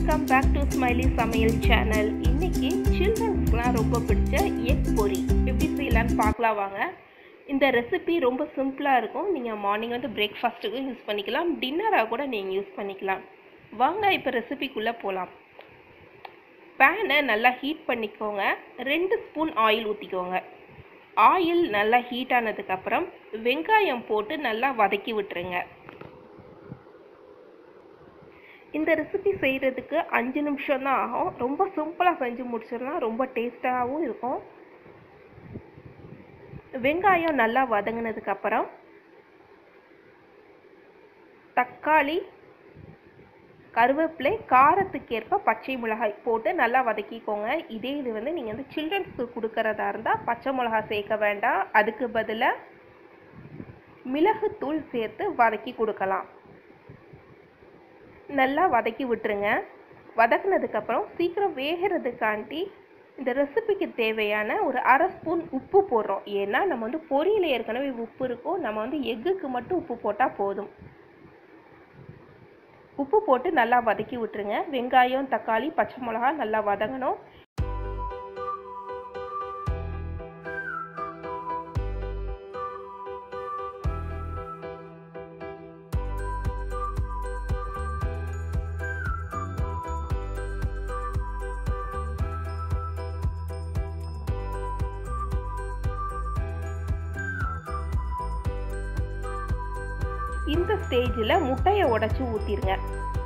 welcome back to smiley Samayal channel இன்னைக்கு சில்ட்ரன்ஸ்க்குலாம் ரொம்ப பிடிச்ச எக் பொரி எப்படி செய்யலான்னு பார்க்கலாம் வாங்க இந்த ரெசிபி ரொம்ப சிம்பிளாக இருக்கும் நீங்கள் மார்னிங் வந்து பிரேக்ஃபாஸ்ட்டுக்கும் யூஸ் பண்ணிக்கலாம் டின்னராக கூட நீங்கள் யூஸ் பண்ணிக்கலாம் வாங்க இப்போ ரெசிபிக்குள்ளே போகலாம் பேனை நல்லா ஹீட் பண்ணிக்கோங்க ரெண்டு ஸ்பூன் ஆயில் ஊற்றிக்கோங்க ஆயில் நல்லா ஹீட் ஆனதுக்கப்புறம் வெங்காயம் போட்டு நல்லா வதக்கி விட்டுருங்க இந்த ரெசிபி செய்கிறதுக்கு அஞ்சு நிமிஷம் தான் ஆகும் ரொம்ப சிம்பிளாக செஞ்சு முடிச்சிடலாம் ரொம்ப டேஸ்ட்டாகவும் இருக்கும் வெங்காயம் நல்லா வதங்கினதுக்கப்புறம் தக்காளி கருவேப்பிலை காரத்துக்கேற்ப பச்சை மிளகாய் போட்டு நல்லா வதக்கிக்கோங்க இதே இது வந்து நீங்கள் வந்து சில்ட்ரன்ஸ்க்கு கொடுக்கறதா இருந்தால் பச்சை மிளகாய் சேர்க்க வேண்டாம் அதுக்கு பதிலாக மிளகுத்தூள் சேர்த்து வதக்கி கொடுக்கலாம் நல்லா வதக்கி விட்டுருங்க வதக்குனதுக்கப்புறம் சீக்கிரம் வேகிறதுக்காண்டி இந்த ரெசிபிக்கு தேவையான ஒரு அரை ஸ்பூன் உப்பு போடுறோம் ஏன்னா நம்ம வந்து பொரியல் ஏற்கனவே உப்பு இருக்கும் நம்ம வந்து எக்குக்கு மட்டும் உப்பு போட்டால் போதும் உப்பு போட்டு நல்லா வதக்கி விட்டுருங்க வெங்காயம் தக்காளி பச்சை மிளகா நல்லா வதங்கணும் இந்த ஸ்டேஜில் முட்டையை உடச்சி ஊற்றிடுங்க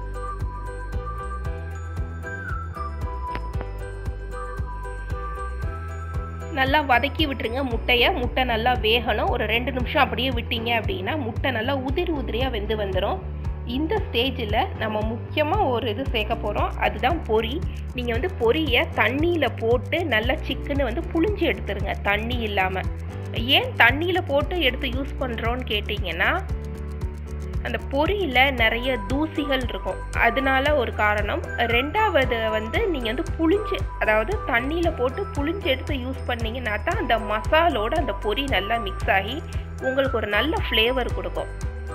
நல்லா வதக்கி விட்டுருங்க முட்டையை முட்டை நல்லா வேகணும் ஒரு ரெண்டு நிமிஷம் அப்படியே விட்டீங்க அப்படின்னா முட்டை நல்லா உதிரி உதிரியாக வெந்து வந்துடும் இந்த ஸ்டேஜில் நம்ம முக்கியமாக ஒரு இது சேர்க்க போகிறோம் அதுதான் பொரி நீங்கள் வந்து பொரியை தண்ணியில் போட்டு நல்லா சிக்கன்னு வந்து புளிஞ்சு எடுத்துருங்க தண்ணி இல்லாமல் ஏன் தண்ணியில் போட்டு எடுத்து யூஸ் பண்ணுறோன்னு கேட்டிங்கன்னா அந்த பொரியில் நிறைய தூசிகள் இருக்கும் அதனால ஒரு காரணம் ரெண்டாவது வந்து நீங்கள் வந்து புளிஞ்சு அதாவது தண்ணியில் போட்டு புளிஞ்சு எடுத்து யூஸ் பண்ணிங்கன்னா தான் அந்த மசாலோட அந்த பொரி நல்லா மிக்ஸ் ஆகி உங்களுக்கு ஒரு நல்ல ஃப்ளேவர் கொடுக்கும்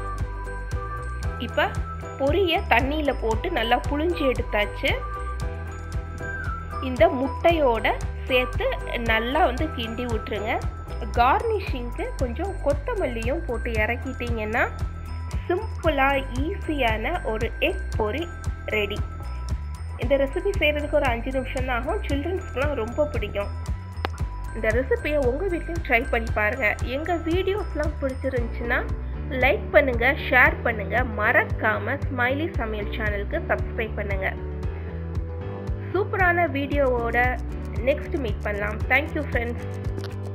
இப்போ பொரியை தண்ணியில் போட்டு நல்லா புளிஞ்சு எடுத்தாச்சு இந்த முட்டையோட சேர்த்து நல்லா வந்து கிண்டி விட்டுருங்க கார்னிஷிங்க்கு கொஞ்சம் கொத்தமல்லியும் போட்டு இறக்கிட்டிங்கன்னா சிம்பிளாக ஈஸியான ஒரு எக் பொரி ரெடி இந்த ரெசிபி செய்கிறதுக்கு ஒரு அஞ்சு நிமிஷம் தான் ஆகும் சில்ட்ரன்ஸ்க்குலாம் ரொம்ப பிடிக்கும் இந்த ரெசிபியை உங்கள் வீட்லையும் ட்ரை பண்ணி பாருங்கள் எங்கள் வீடியோஸ்லாம் பிடிச்சிருந்துச்சுன்னா லைக் பண்ணுங்கள் ஷேர் பண்ணுங்கள் மறக்காமல் ஸ்மைலி சமையல் சேனலுக்கு சப்ஸ்கிரைப் பண்ணுங்கள் சூப்பரான வீடியோவோட நெக்ஸ்ட் மீட் பண்ணலாம் தேங்க்யூ ஃப்ரெண்ட்ஸ்